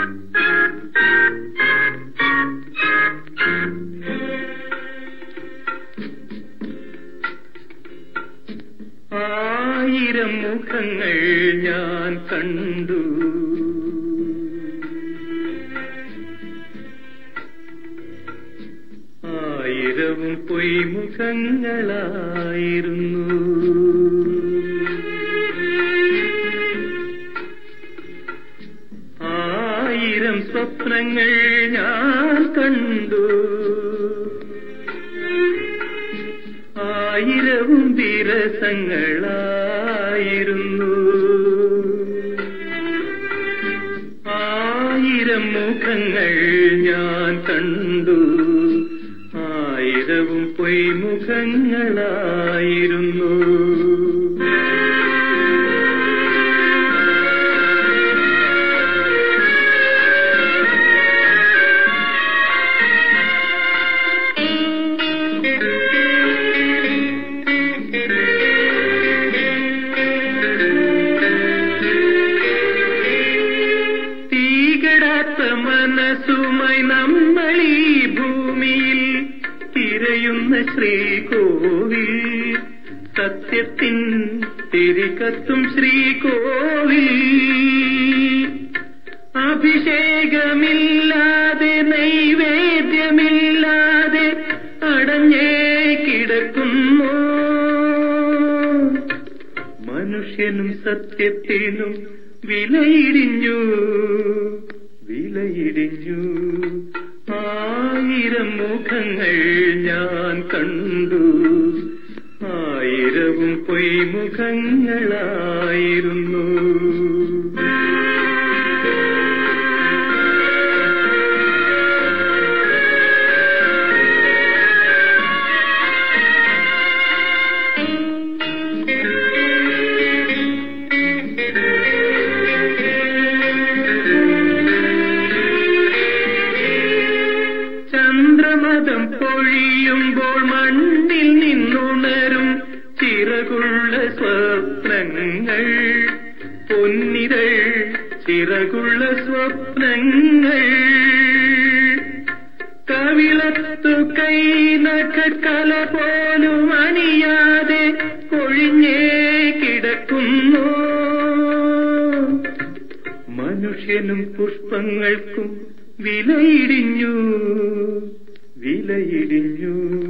ആയിരം മുഖങ്ങൾ ഞാൻ കണ്ടു ആയിരവും പൊയ്മുഖങ്ങളായിരുന്നു ആയിരം സ്വപ്നങ്ങൾ ഞാൻ കണ്ടു ആയിരവും വിരസങ്ങളായിരുന്നു ആയിരം മുഖങ്ങൾ ഞാൻ കണ്ടു ആയിരവും പൊയ്മുഖങ്ങളായിരുന്നു തീകടാത്ത മനസ്സുമായി നമ്മൾ ഈ ഭൂമിയിൽ തിരയുന്ന ശ്രീകോവിൽ സത്യത്തിൻ തിരികത്തും ശ്രീകോവിൽ അഭിഷേകമില്ലാതെ നൈവേദ്യമില്ലാതെ അടഞ്ഞേ കിടക്കുന്നു മനുഷ്യനും സത്യത്തിനും വിലയിടിഞ്ഞു വിലയിടിഞ്ഞു ആയിരം മുഖങ്ങൾ ഞാൻ കണ്ടു ആയിരവും പൊയ്മുഖങ്ങളായിരുന്നു ചന്ദ്രമതം പൊഴിയുമ്പോൾ മണ്ണിൽ നിന്നുണരും ചിറകുള്ള സ്വപ്നങ്ങൾ പൊന്നിരൾ ചിറകുള്ള സ്വപ്നങ്ങൾ കവിളത്തു കൈ നഖക്കല പോലും അണിയാതെ കൊഴിഞ്ഞേ കിടക്കുന്നു മനുഷ്യനും പുഷ്പങ്ങൾക്കും വിലയിടിഞ്ഞു വിലയിടിഞ്ഞു